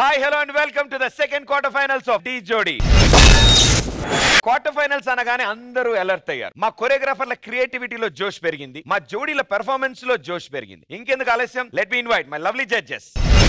Hi hello and welcome to the second quarter finals of Dhee Jodi quarter finals అనగానే అందరూ alert అయ్యారు మా కొరియోగ్రాఫర్ల క్రియేటివిటీలో జోష్ పెరిగింది మా జోడీల పెర్ఫార్మెన్స్ లో జోష్ పెరిగింది ఇంకెందుకు ఆలస్యం let me invite my lovely judges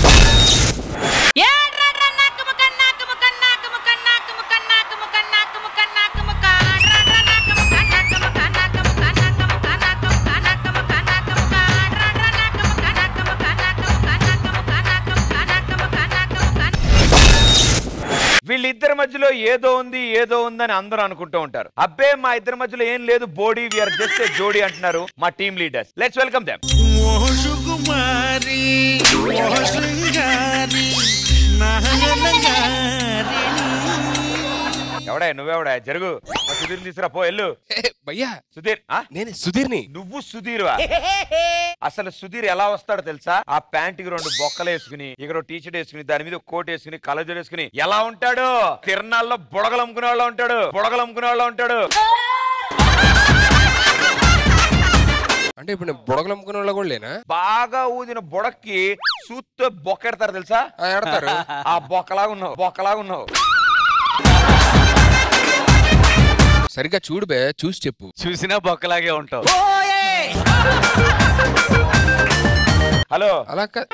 వీళ్ళిద్దరి మధ్యలో ఏదో ఉంది ఏదో ఉందని అందరూ అనుకుంటూ ఉంటారు అబ్బే మా ఇద్దరి మధ్యలో ఏం లేదు బోడీ వీఆర్ జస్ట్ ఏ జోడీ అంటున్నారు మా team leaders let's welcome them ఓ సుకుమారి ఓ శృంగారి నాగలగారిణి ఎవడా నువ్వెవడా జరుగు మా సుధీర్ తీసుకురా పో ఎల్లు ఏ, భయ్యా సుధీర్ ఆ? నేను సుధీర్ని నువ్వు సుధీర్ అసలు సుధీర్ ఎలా వస్తాడో తెలుసా ఆ ప్యాంట్ కి రెండు బొక్కలు వేసుకుని ఇక్కడ టీ షర్ట్ వేసుకుని దాని మీద కోట్ వేసుకుని కలజోడు వేసుకుని ఎలా ఉంటాడు తిరణాల్లో బుడగలు అమ్ముకునే వాళ్ళ ఉంటాడు బుడగలు అమ్ముకునే వాళ్ళ ఉంటాడు అంటే ఇప్పుడు నేను బుడగలు అమ్ముకునే వాళ్ళు కూడా లేనా బాగా ఊదిన బుడక్కి సూత్తో బొక్కెడతారు తెలుసా ఆ, ఎడతారు ఆ బొక్కలాగా ఉన్నావు బొక్కలాగా ఉన్నావు సరిగ్గా చూడు బే చూసి చెప్పు చూసినా బొక్కలాగే ఉంటావు హలో అలా కా-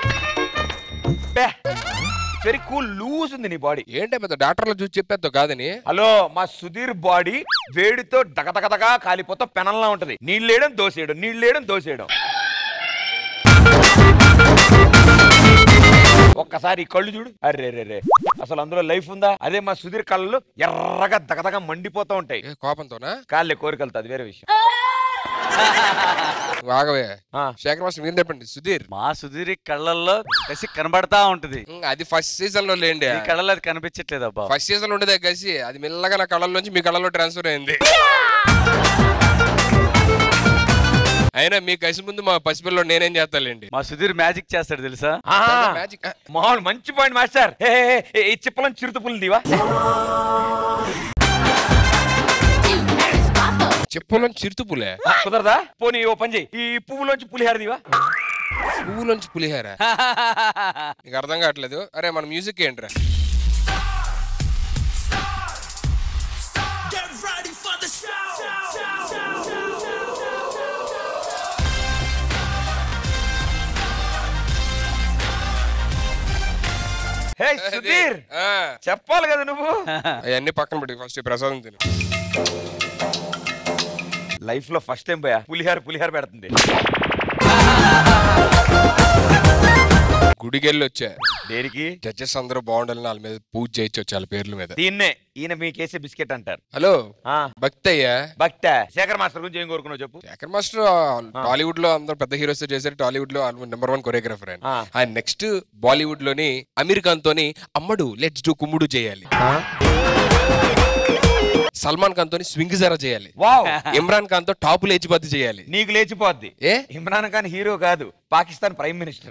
వెరీ కూల్ లూజ్ ఉంది నీ బాడీ ఏంటే పెద్ద డాక్టర్లో చూసి చెప్పేద్దాం కాదని హలో మా సుధీర్ బాడీ వేడితో దగదగదగా కాలిపోతా పెనంలా ఉంటది నీళ్ళేయడం దోసేయడం నీళ్ళేయడం దోసేయడం ఒక్కసారి ఈ కళ్ళు చూడు అరే రే రే అసలు అందులో లైఫ్ ఉందా అదే మా సుధీర్ కళ్ళు ఎర్రగా దగదగా మండిపోతూ ఉంటాయి ఏ కోపంతోనా కాళ్ళే కోరికలతో అది వేరే విషయం నువ్వు ఆగవే ఆ. శేఖర్ మాస్టర్ మీరు చెప్పండి సుధీర్ మా సుధీరి కళ్ళల్లో కసి కనబడతా ఉంటది ఉమ్, అది ఫస్ట్ సీజన్ లో లేండి ఈ కళ్ళలో అది కనిపించట్లేదు అబ్బా ఫస్ట్ సీజన్ లో ఉండేదే కలిసి అది మెల్లగా నా కళ్ళలోంచి మీ కళ్ళలో ట్రాన్స్ఫర్ అయింది అయినా మీ కసి ముందు మా పసిపిల్లో నేనేం చేస్తాలేండి మా సుధీర్ మ్యాజిక్ చేస్తాడు తెలుసా ఆ, మ్యాజిక్ మామూలు మంచి పాయింట్ మాస్టర్ ఏ, ఏ, ఏ, ఈ చిప్పలం చిరుతుపులు దీవా చెప్పులోంచి చిరుతుపులే ఆ, కుదరదా పోనీ ఓ పని చెయ్యి ఈ పువ్వులోంచి పులిహార దీవా పువ్వులోంచి పులిహార నీకు అర్థం కావట్లేదు అరే మన మ్యూజిక్ ఏంట్రా Get ready for the show. హే సుధీర్ ఆ, చెప్పాలి కదా నువ్వు అవన్నీ పక్కన పెట్టి ఫస్ట్ ప్రసాదం తిను లైఫ్ లో ఫస్ట్ టైం పోయా పులిహార పులిహార పెడుతుంది గుడికి వెళ్ళి వచ్చా దేనికి జడ్జెస్ అందరూ బాగుండాలని వాళ్ళ మీద పూజ చేయొచ్చు వచ్చి వాళ్ళ పేర్ల మీద దీన్నే ఈయన మీకేసే బిస్కెట్ అంటారు హలో ఆ భక్తి అయ్యా భక్త శేఖర్ మాస్టర్ గురించి ఏం కోరుకున్నావు చెప్పు శేఖర్ మాస్టర్ టాలీవుడ్ లో అందరు పెద్ద హీరోస్ చేశారు టాలీవుడ్ లో నెంబర్ వన్ కొరియోగ్రాఫర్ ఆయన ఆ. ఆయన నెక్స్ట్ బాలీవుడ్ లోని అమీర్ ఖాన్ తోని అమ్మడు లెట్స్ డూ కుమ్ముడు చేయాలి సల్మాన్ ఖాన్ తోని స్వింగ్ జరా చేయాలి వావ్ ఇమ్రాన్ ఖాన్ తో టాపు లేచిపోద్ది చేయాలి నీకు లేచిపోద్ది ఏ ఇమ్రాన్ ఖాన్ హీరో కాదు పాకిస్తాన్ ప్రైమ్ మినిస్టర్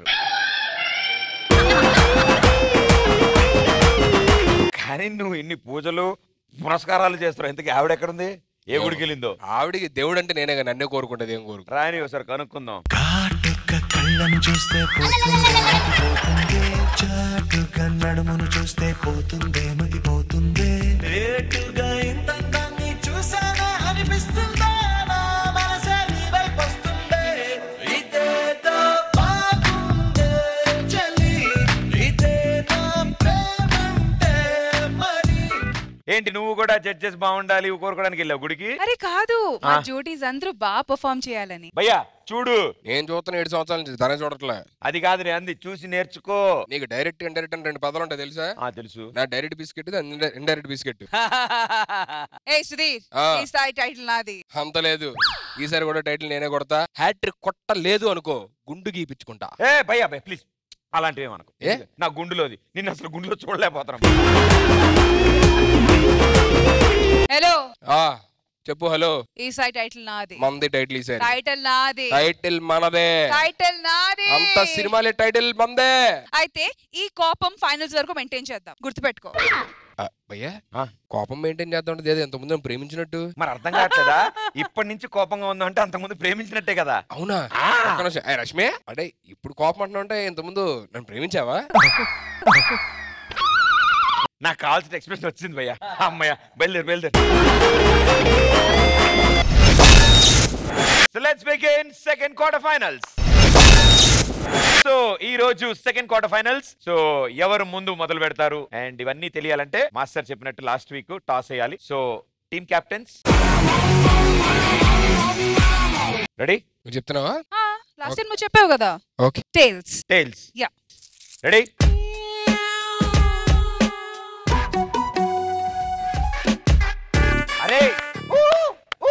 కానీ నువ్వు ఇన్ని పూజలు పునస్కారాలు చేస్తున్నావు ఇంతకీ ఆవిడ ఎక్కడుంది ఏ గుడికి వెళ్ళిందో ఆవిడికి దేవుడు అంటే నేనే కదా, నన్నే కోరుకుంటది ఏం కోరుకు రాని ఒకసారి కనుక్కుందాం కాటుక కళ్ళను చూస్తే పోతుందే పోతుందే చాటుగా నడుమును చూస్తే పోతుందే మతి పోతుందే రేటుగా ఇంత అందాన్ని చూసానే అనిపిస్తుందే నా మనసే నీ వైపు వస్తుందే ఇదేదో బాగుందే చలి ఇదే నా ప్రేమంటే మరి ఏంటి నువ్వు కూడా జడ్జెస్ బాగుండాలి ఇవి కోరుకోవడానికి వెళ్ళావు గుడికి అరే కాదు మా ఆ. జోడీస్ అందరూ బాగా పర్ఫామ్ చేయాలని భయ్యా చూడు నేను చూస్తున్న ఏడు సంవత్సరాల నుంచి తనే చూడట్లే అది కాదు నేను అంది చూసి నేర్చుకో నీకు డైరెక్ట్ ఇండైరెక్ట్ అని రెండు పదాలు ఉంటాయి తెలుసా ఆ తెలుసు నా డైరెక్ట్ బిస్కెట్ ఇండైరెక్ట్ బిస్కెట్ ఏ సుధీర్ ఆ. ఈ స్థాయి టైటిల్ నాది అంత లేదు ఈసారి కూడా టైటిల్ నేనే కొడతా హ్యాట్రిక్ కొట్ట లేదు అనుకో గుండు గీపించుకుంటా ఏ భయ్యా భయ్య ప్లీజ్ అలాంటివి ఏమనుకో ఏ? నా గుండులోది నిన్ను అసలు గుండులో చూడలేకపోతున్నాం హలో ఆ చెప్పు హలో ఈ స్థాయి టైటిల్ నాది మంది టైటిల్ ఈసారి టైటిల్ నాది టైటిల్ మనదే టైటిల్ నాది అంత సినిమాలే టైటిల్ మందే అయితే ఈ కోపం ఫైనల్స్ వరకు మెయింటైన్ చేద్దాం గుర్తుపెట్టుకో ఆ, భయ్యా ఆ. కోపం మెయింటైన్ చేద్దాం అంటే ఏదో ఎంతమంది నన్ను ప్రేమించినట్టు మరి అర్థం కావట్లేదా ఇప్పటి నుంచి కోపంగా ఉందంటే అంతకుముందు ప్రేమించినట్టే కదా అవునా ఆ. ఒక్క నిమిషం. ఏయ్, రష్మి అంటే ఇప్పుడు కోపం అంటున్నా అంటే ఇంతకుముందు నన్ను ప్రేమించావా నాకు కావాల్సిన ఎక్స్ప్రెషన్ వచ్చింది భయ్యా అమ్మయ్య బయలుదేరు బయలుదేరు so let's begin second quarter finals so ఈ రోజు సెకండ్ క్వార్టర్ ఫైనల్స్ సో ఎవరు ముందు మొదలు పెడతారు అండ్ ఇవన్నీ తెలియాలంటే మాస్టర్ చెప్పినట్టు లాస్ట్ వీక్ టాస్ వేయాలి సో టీమ్ కెప్టెన్స్ రెడీ నువ్వు చెప్తున్నావా లాస్ట్ టైం నువ్వు చెప్పావు కదా okay tails tiles yeah ready అరే ఊ, ఊ.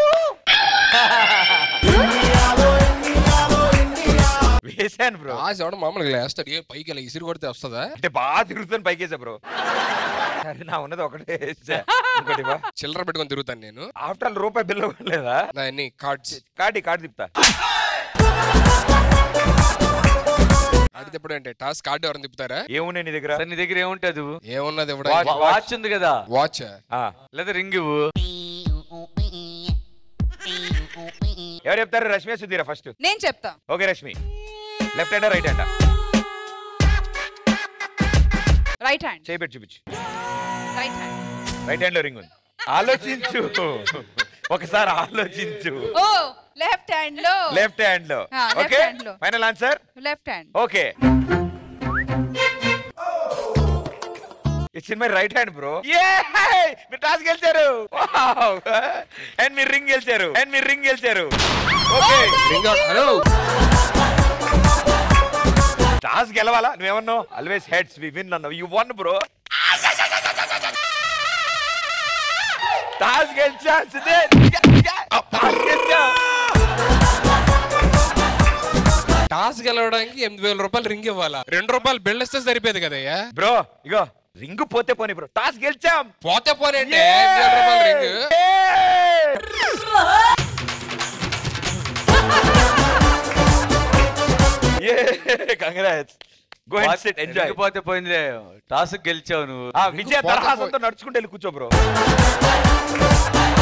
వేసాను బ్రో రాజు ఎవడ మామూలుగా లేస్తాడు ఏ పైకి ఇలా ఇసిరి కొడితే వస్తుందా అంటే బాగా తిరుగుతాను పైకేసా బ్రో సరే నా ఉన్నది ఒకటే వేసా. ఇంకోటి బా చిల్లర పెట్టుకొని తిరుగుతాను నేను ఆఫ్టర్ ఆల్ రూపాయి బిల్లు లేదా నా అన్ని కార్డ్స్ కాటి కార్డు తిప్పుతా కార్డు తిప్పడం అంటే టాస్ కార్డు ఎవరైనా తిప్పుతారా ఏమున్నాయి నీ దగ్గర సార్ నీ దగ్గర ఏముంటది ఏమున్నది Watch. ఇవ్వడానికి వాచ్ ఉంది కదా వాచ్ ఆ, లేదా రింగ్ ఇవ్వు ఎవరు చెప్తారు రష్మి సుధీరా ఫస్ట్ నేను చెప్తా okay Rashmi left hand right hand right hand చేపెట్టి చూపించు రైట్ హ్యాండ్ రైట్ హ్యాండ్ లో రింగ్ ఉంది ఆలోచించు ఒకసారి ఆలోచించు ఓ లెఫ్ట్ హ్యాండ్ లో లెఫ్ట్ హ్యాండ్ లో ఆ, left ఓకే hand లో. Final answer left hand okay it's in my right hand bro మీరు టాస్ గెలిచారు అండ్ మీరు రింగ్ గెలిచారు అండ్ మీరు రింగ్ గెలిచారు okay ring out hello toss గెలవాలా నువ్వేమన్నావు ఆల్వేస్ హెడ్స్ వి విన్ అన్నావు యు వన్ బ్రో టాస్ గెలిచా సుధీర్ టాస్ గెలిచా టాస్ గెలవడానికి ఎనిమిది వేల రూపాయలు రింగ్ ఇవ్వాలా రెండు రూపాయలు బిల్ ఇస్తే సరిపోయేది కదయ్యా బ్రో ఇగో రింగ్ పోతే పోనీ బ్రో టాస్ గెలిచాం పోతే పోనంటే ఎనిమిది వేల రూపాయలు ring congrats go and sit enjoy ring పోతే పోయిందిలే టాస్ గెలిచావు నువ్వు ఆ విజయ పోతే తరహాసంతో నడుచుకుంటూ వెళ్ళి కూర్చో బ్రో